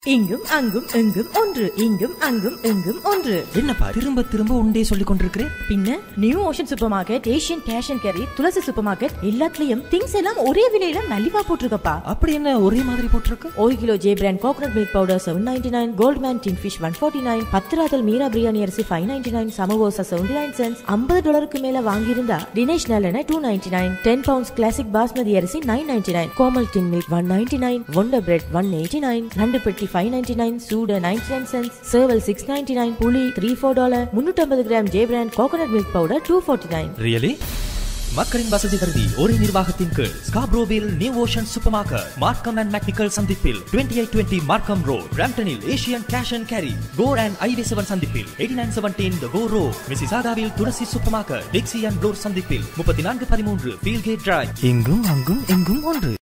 இங்கும் அங்கும் எங்கும் ஒன்று இங்கும் அங்கும் எங்கும் ஒன்று என்னப்பா திரும்ப திரும்ப உண்டே சொல்லிக் கொண்டிருக்கிறேன் பின்ன New Ocean super market Asian cash and carry Tulsi super market எல்லாத்துலயும் திங்ஸ் எல்லாம் ஒரே விலையில மலிவா போட்டிருக்கப்பா அப்படி என்ன ஒரே மாதிரி போட்டிருக்கு ஒரு kilo J brand coconut milk powder seven ninety nine Goldman tin fish one forty nine பத்து ராதல் மீரா பிரியாணி அரிசி five ninety nine samosa seventy nine cents ஐம்பது டாலருக்கு மேல வாங்கியிருந்தா தினேஷ் நலன two ninety nine ten pounds classic basmati அரிசி nine ninety nine Komal tin milk one ninety nine Wonder bread one eighty nine ரெண்டு பெட்டி ஃபைவ் நைன்டி நைன் சூட நைன்டி நைன் சென்ஸ் சேவல் சிக்ஸ் நைன்டி நைன் புளி த்ரீ ஃபோர் டாலர் முன்னூற்றம்பது gram J brand coconut milk powder two forty nine really மக்களின் வசதி கருதி ஒரே நிர்வாகத்தின் கீழ் ஸ்காப்ரோவில் New Ocean super market Markham and McNicoll சந்திப்பில் twenty eight twenty Markham road பிராம்டனில் Asian cash and carry Gore and highway seven சந்திப்பில் eighty nine seventeen the Gore Road மிசிசாகாவில் Tulsi super market Dixie and Bloor சந்திப்பில் முப்பத்தி நான்கு பதிமூன்று ஃபீல்கேட் drive எங்கும் அங்கும் எங்கும் ஒன்று